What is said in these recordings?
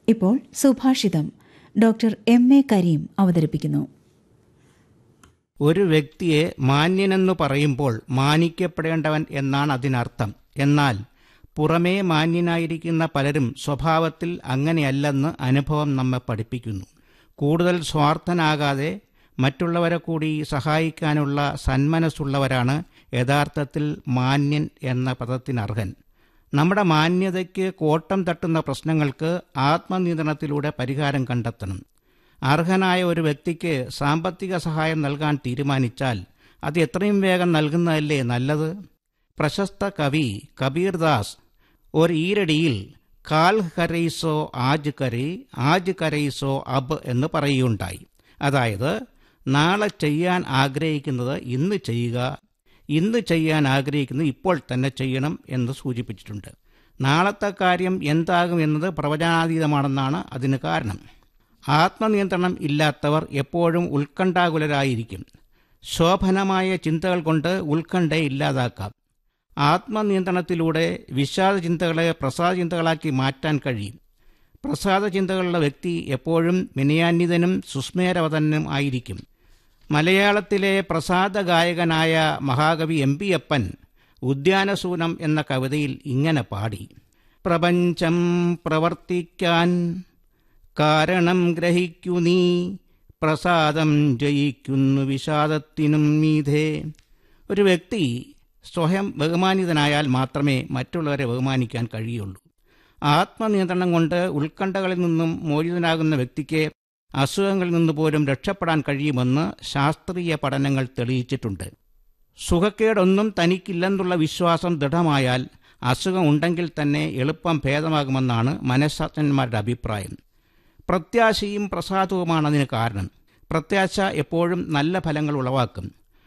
ഇപ്പോൾ സുഭാഷിതം doctor M A Kareem അവതരിപ്പിക്കുന്നു ഒരു വ്യക്തിയെ മാന്യനെന്നു പറയുമ്പോൾ മാനിക്കപ്പെടേണ്ടവൻ എന്നാണ് അതിനർത്ഥം എന്നാൽ പുറമേ മാന്യനായിരിക്കുന്ന പലരും സ്വഭാവത്തിൽ അങ്ങനെയല്ലെന്ന് അനുഭവം നമ്മെ പഠിപ്പിക്കുന്നു കൂടുതൽ സ്വാർത്ഥനാകാതെ മറ്റുള്ളവരെ കൂടി സഹായിക്കാനുള്ള സന്മനസ്സുള്ളവരാണ് യഥാർത്ഥത്തിൽ മാന്യൻ എന്ന പദത്തിനർഹൻ നമ്മുടെ മാന്യതയ്ക്ക് കോട്ടം തട്ടുന്ന പ്രശ്നങ്ങൾക്ക് ആത്മനിയന്ത്രണത്തിലൂടെ പരിഹാരം കണ്ടെത്തണം അർഹനായ ഒരു വ്യക്തിക്ക് സാമ്പത്തിക സഹായം നൽകാൻ തീരുമാനിച്ചാൽ അത് എത്രയും വേഗം നൽകുന്നതല്ലേ നല്ലത് പ്രശസ്ത കവി കബീർദാസ് ഒരു ഈരടിയിൽ കാൽ കരൈസോ ആജ് കരൈ ആജ് കരൈസോ അബ് എന്ന് പറയുകയുണ്ടായി അതായത് നാളെ ചെയ്യാൻ ആഗ്രഹിക്കുന്നത് ഇന്ന് ചെയ്യുക ഇന്ന് ചെയ്യാൻ ആഗ്രഹിക്കുന്നത് ഇപ്പോൾ തന്നെ ചെയ്യണം എന്ന് സൂചിപ്പിച്ചിട്ടുണ്ട് നാളത്തെ കാര്യം എന്താകും എന്നത് പ്രവചനാതീതമാണെന്നാണ് അതിന് കാരണം ആത്മനിയന്ത്രണം ഇല്ലാത്തവർ എപ്പോഴും ഉത്കണ്ഠാകുലരായിരിക്കും ശോഭനമായ ചിന്തകൾ കൊണ്ട് ഉത്കണ്ഠയെ ഇല്ലാതാക്കാം ആത്മനിയന്ത്രണത്തിലൂടെ വിഷാദ ചിന്തകളെ പ്രസാദ ചിന്തകളാക്കി മാറ്റാൻ കഴിയും പ്രസാദ ചിന്തകളുള്ള വ്യക്തി എപ്പോഴും വിനയാന്വിതനും സുസ്മേരവതനും ആയിരിക്കും മലയാളത്തിലെ പ്രസാദ ഗായകനായ മഹാകവി എം പി അപ്പൻ ഉദ്യാനസൂനം എന്ന കവിതയിൽ ഇങ്ങനെ പാടി പ്രപഞ്ചം പ്രവർത്തിക്കാൻ കാരണം ഗ്രഹിക്കു നീ പ്രസാദം ജയിക്കുന്നു വിഷാദത്തിനും മീതേ ഒരു വ്യക്തി സ്വയം ബഹുമാനിതനായാൽ മാത്രമേ മറ്റുള്ളവരെ ബഹുമാനിക്കാൻ കഴിയുള്ളൂ ആത്മനിയന്ത്രണം കൊണ്ട് ഉത്കണ്ഠകളിൽ നിന്നും മോചിതനാകുന്ന വ്യക്തിക്ക് അസുഖങ്ങളിൽ നിന്ന് പോലും രക്ഷപ്പെടാൻ കഴിയുമെന്ന് ശാസ്ത്രീയ പഠനങ്ങൾ തെളിയിച്ചിട്ടുണ്ട് സുഖക്കേടൊന്നും തനിക്കില്ലെന്നുള്ള വിശ്വാസം ദൃഢമായാൽ അസുഖം ഉണ്ടെങ്കിൽ തന്നെ എളുപ്പം ഭേദമാകുമെന്നാണ് മനഃശാസ്ത്രജ്ഞന്മാരുടെ അഭിപ്രായം പ്രത്യാശയും പ്രസാദവുമാണ് അതിന് കാരണം പ്രത്യാശ എപ്പോഴും നല്ല ഫലങ്ങൾ ഉളവാക്കും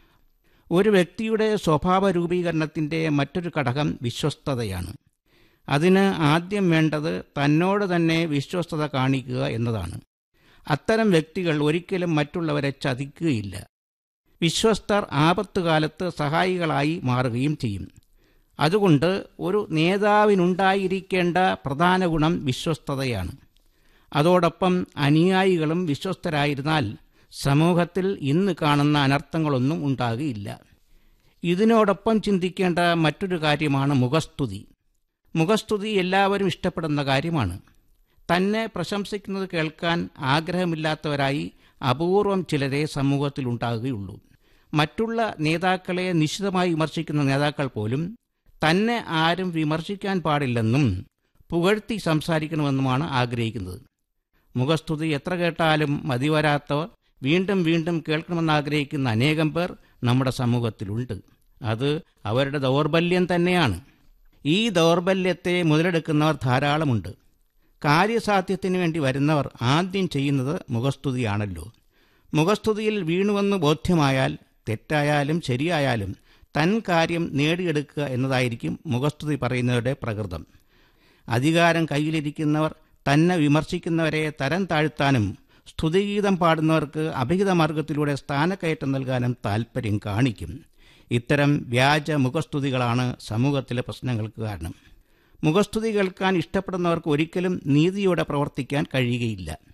ഒരു വ്യക്തിയുടെ സ്വഭാവ രൂപീകരണത്തിൻ്റെ മറ്റൊരു ഘടകം വിശ്വസ്തതയാണ് അതിന് ആദ്യം വേണ്ടത് തന്നോട് തന്നെ വിശ്വസ്തത കാണിക്കുക എന്നതാണ് അത്തരം വ്യക്തികൾ ഒരിക്കലും മറ്റുള്ളവരെ ചതിക്കുകയില്ല വിശ്വസ്തർ ആപത്തുകാലത്ത് സഹായികളായി മാറുകയും ചെയ്യും അതുകൊണ്ട് ഒരു നേതാവിനുണ്ടായിരിക്കേണ്ട പ്രധാന ഗുണം വിശ്വസ്തതയാണ് അതോടൊപ്പം അനുയായികളും വിശ്വസ്തരായിരുന്നാൽ സമൂഹത്തിൽ ഇന്ന് കാണുന്ന അനർത്ഥങ്ങളൊന്നും ഉണ്ടാകുകയില്ല ഇതിനോടൊപ്പം ചിന്തിക്കേണ്ട മറ്റൊരു കാര്യമാണ് മുഖസ്തുതി മുഖസ്തുതി എല്ലാവരും ഇഷ്ടപ്പെടുന്ന കാര്യമാണ് തന്നെ പ്രശംസിക്കുന്നത് കേൾക്കാൻ ആഗ്രഹമില്ലാത്തവരായി അപൂർവം ചിലരെ സമൂഹത്തിലുണ്ടാകുകയുള്ളൂ മറ്റുള്ള നേതാക്കളെ നിശിതമായി വിമർശിക്കുന്ന നേതാക്കൾ പോലും തന്നെ ആരും വിമർശിക്കാൻ പാടില്ലെന്നും പുകഴ്ത്തി സംസാരിക്കണമെന്നുമാണ് ആഗ്രഹിക്കുന്നത് മുഖസ്തുതി എത്ര കേട്ടാലും മതിവരാത്തവർ വീണ്ടും വീണ്ടും കേൾക്കണമെന്നാഗ്രഹിക്കുന്ന അനേകം പേർ നമ്മുടെ സമൂഹത്തിലുണ്ട് അത് അവരുടെ ദൗർബല്യം തന്നെയാണ് ഈ ദൗർബല്യത്തെ മുതലെടുക്കുന്നവർ ധാരാളമുണ്ട് കാര്യസാധ്യത്തിന് വേണ്ടി വരുന്നവർ ആദ്യം ചെയ്യുന്നത് മുഖസ്തുതിയാണല്ലോ മുഖസ്തുതിയിൽ വീണുവെന്ന് ബോധ്യമായാൽ തെറ്റായാലും ശരിയായാലും തൻ കാര്യം നേടിയെടുക്കുക എന്നതായിരിക്കും മുഖസ്തുതി പറയുന്നവരുടെ പ്രകൃതം അധികാരം കയ്യിലിരിക്കുന്നവർ തന്നെ വിമർശിക്കുന്നവരെ തരം താഴ്ത്താനും സ്തുതിഗീതം പാടുന്നവർക്ക് അഭിഹിത മാർഗത്തിലൂടെ സ്ഥാനക്കയറ്റം നൽകാനും താൽപ്പര്യം കാണിക്കും ഇത്തരം വ്യാജ മുഖസ്തുതികളാണ് സമൂഹത്തിലെ പ്രശ്നങ്ങൾക്ക് കാരണം മുഖസ്തുതി കേൾക്കാൻ ഇഷ്ടപ്പെടുന്നവർക്ക് ഒരിക്കലും നീതിയോടെ പ്രവർത്തിക്കാൻ കഴിയുകയില്ല